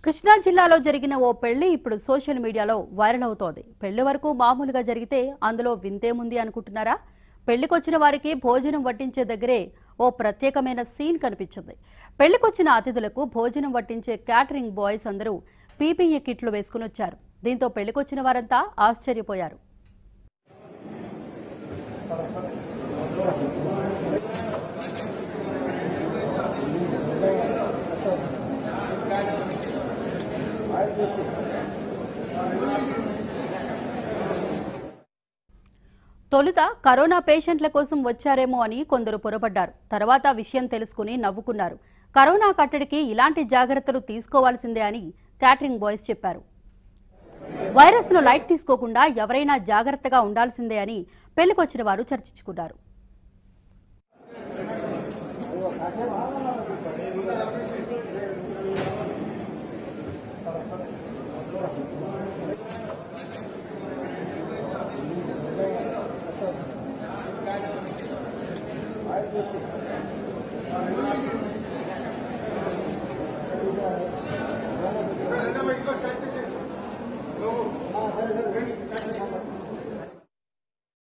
కృష్ణా జిల్లాలో జరిగిన ఓ పెళ్లి ఇప్పుడు సోషల్ మీడియాలో వైరల్ అవుతోంది పెళ్లి వరకు మామూలుగా జరిగితే అందులో వింతేముంది అనుకుంటున్నారా పెళ్లికొచ్చిన వారికి భోజనం వడ్డించే దగ్గరే ఓ ప్రత్యేకమైన సీన్ కనిపించింది పెళ్లికొచ్చిన అతిథులకు భోజనం వడ్డించే క్యాటరింగ్ బాయ్స్ అందరూ పీపీఈ కిట్లు వేసుకుని వచ్చారు దీంతో పెళ్లికొచ్చిన వారంతా ఆశ్చర్యపోయారు తొలుత కరోనా పేషెంట్ల కోసం వచ్చారేమో అని కొందరు పొరపడ్డారు తర్వాత విషయం తెలుసుకుని నవ్వుకున్నారు కరోనా కట్టడికి ఇలాంటి జాగ్రత్తలు తీసుకోవాల్సిందే అని క్యాటరింగ్ బాయ్స్ చెప్పారు వైరస్ ను లైట్ తీసుకోకుండా ఎవరైనా జాగ్రత్తగా ఉండాల్సిందే అని పెళ్లికొచ్చిన వారు చర్చించుకున్నారు Thank you.